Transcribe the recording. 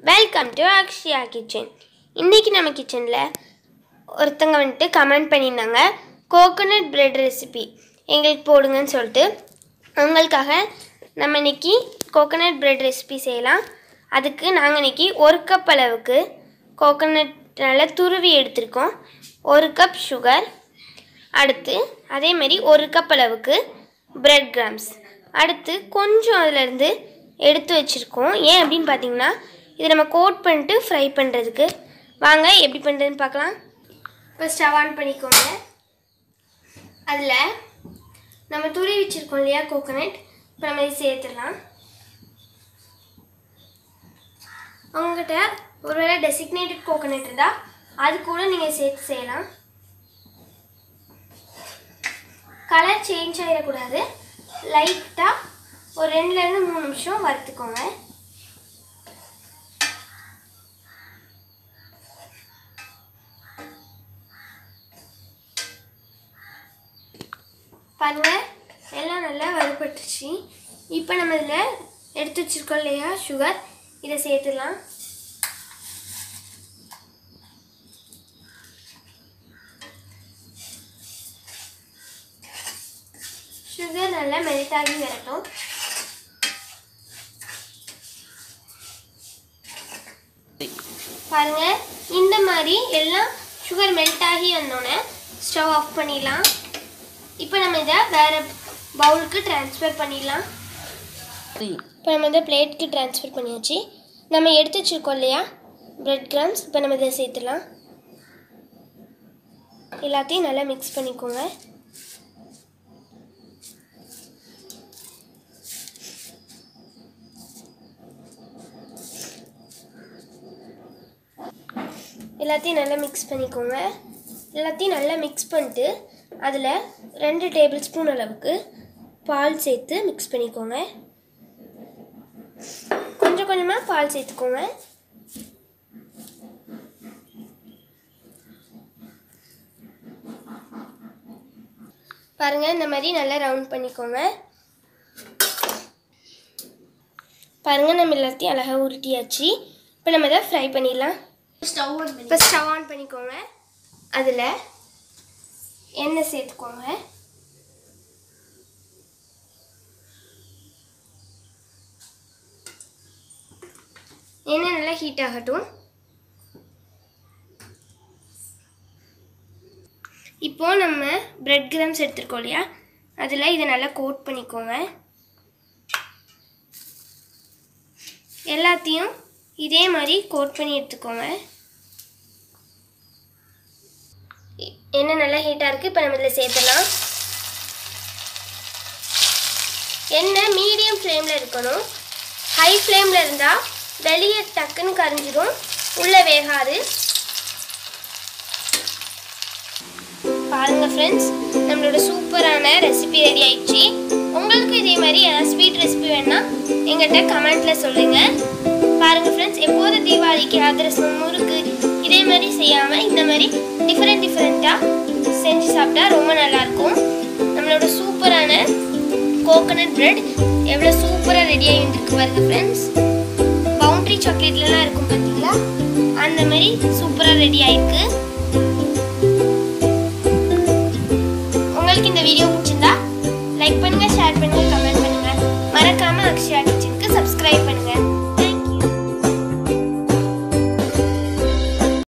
welcome to Akshaya kitchen இன்றைக்கி நம்ம கிச்சனில் ஒருத்தங்க வந்துட்டு கமெண்ட் பண்ணியிருந்தாங்க கோகோனட் பிரெட் ரெசிபி எங்களுக்கு போடுங்கன்னு சொல்லிட்டு அவங்களுக்காக நம்ம இன்னைக்கு கோகோனட் பிரெட் ரெசிபி செய்யலாம் அதுக்கு நாங்கள் இன்னைக்கு ஒரு கப் அளவுக்கு கோகோனட் நல்லா துருவி எடுத்திருக்கோம் ஒரு கப் சுகர் அடுத்து அதே மாதிரி ஒரு கப் அளவுக்கு பிரெட் கிராம்ஸ் அடுத்து கொஞ்சம் அதிலேருந்து எடுத்து வச்சுருக்கோம் ஏன் அப்படின்னு பார்த்தீங்கன்னா இதை நம்ம கோட் பண்ணிட்டு ஃப்ரை பண்ணுறதுக்கு வாங்க எப்படி பண்ணுறதுன்னு பார்க்கலாம் இப்போ ஸ்டவ் ஆன் பண்ணிக்கோங்க அதில் நம்ம துருவி வச்சுருக்கோம் இல்லையா கோகோனட் இப்போ நம்ம இதை சேர்த்துடலாம் உங்ககிட்ட ஒருவேளை டெசிக்னேட்டட் கோகோனட் இருந்தால் அது கூட நீங்கள் சேர்த்து செய்யலாம் கலர் சேஞ்ச் ஆகிடக்கூடாது லைட்டாக ஒரு ரெண்டுலேருந்து மூணு நிமிஷம் வறுத்துக்கோங்க பாருங்க எல்லாம் நல்லா வறுபட்டுருச்சு இப்போ நம்ம இதில் எடுத்து வச்சிருக்கோம் இல்லையா சுகர் இதை சேர்த்துடலாம் சுகர் நல்லா மெல்ட் ஆகி வரட்டும் பாருங்க இந்த மாதிரி எல்லாம் சுகர் மெல்ட் ஆகி வந்தோடனே ஸ்டவ் ஆஃப் பண்ணிடலாம் இப்போ நம்ம இதை வேற பவுலுக்கு ட்ரான்ஸ்ஃபர் பண்ணிடலாம் இப்போ நம்ம இதை பிளேட்டுக்கு ட்ரான்ஸ்ஃபர் பண்ணியாச்சு நம்ம எடுத்து வச்சிருக்கோம் இல்லையா பிரெட் கிராம்ஸ் இப்போ நம்ம இதை சேர்த்துலாம் எல்லாத்தையும் நல்லா மிக்ஸ் பண்ணிக்கோங்க எல்லாத்தையும் நல்லா மிக்ஸ் பண்ணிக்கோங்க எல்லாத்தையும் நல்லா மிக்ஸ் பண்ணிட்டு அதில் ரெண்டு டேபிள் ஸ்பூன் அளவுக்கு பால் சேர்த்து மிக்ஸ் பண்ணிக்கோங்க கொஞ்சம் கொஞ்சமாக பால் சேர்த்துக்கோங்க பாருங்கள் இந்த மாதிரி நல்லா ரவுண்ட் பண்ணிக்கோங்க பாருங்கள் நம்ம எல்லாத்தையும் அழகாக உருட்டியாச்சு இப்போ நம்ம இதை ஃப்ரை பண்ணிடலாம் ஸ்டவ் ஆன் இப்போ ஸ்டவ் ஆன் பண்ணிக்கோங்க அதில் எண்ணெய் சேர்த்துக்கோங்க எண்ணெய் நல்லா ஹீட் ஆகட்டும் இப்போ நம்ம பிரெட் கிராம்ஸ் எடுத்துருக்கோம் இல்லையா அதில் இதை நல்லா கோட் பண்ணிக்கோங்க எல்லாத்தையும் இதே மாதிரி கோட் பண்ணி எடுத்துக்கோங்க எண்ணெய் நல்லா ஹீட்டாக இருக்குது இப்போ நம்ம இதில் சேர்த்துலாம் எண்ணெய் மீடியம் ஃப்ளேமில் இருக்கணும் ஹை ஃப்ளேமில் இருந்தால் வெளியே டக்குன்னு கரிஞ்சிடும் உள்ளே வேகாது பாருங்கள் ஃப்ரெண்ட்ஸ் நம்மளோட சூப்பரான ரெசிபி ரெடி ஆயிடுச்சு உங்களுக்கு இதே மாதிரி ஏதாவது ஸ்வீட் ரெசிபி வேணா எங்கிட்ட கமெண்ட்டில் சொல்லுங்கள் பாருங்கள் ஃப்ரெண்ட்ஸ் எப்போது தீபாவளிக்கு அதிரசம் முறுக்கு இதே மாதிரி செய்யாமல் இந்த மாதிரி டிஃப்ரெண்ட் டிஃப்ரெண்ட்டாக செஞ்சு சாப்பிட்டா ரொம்ப நல்லாயிருக்கும் நம்மளோட சூப்பரான கோகனட் பிரெட் எவ்வளோ சூப்பராக ரெடி ஆகி வந்துருக்கு பாருங்க ஃப்ரெண்ட்ஸ் பவுண்ட்ரி சாக்லேட்லலாம் இருக்கும் பார்த்தீங்களா அந்த மாதிரி சூப்பராக ரெடி ஆயிருக்கு உங்களுக்கு இந்த வீடியோ பிடிச்சிருந்தா லைக் பண்ணுங்க ஷேர் பண்ணுங்க கமெண்ட் பண்ணுங்க மறக்காம அக்ஷயா கிச்சனுக்கு சப்ஸ்கிரைப் பண்ணுங்க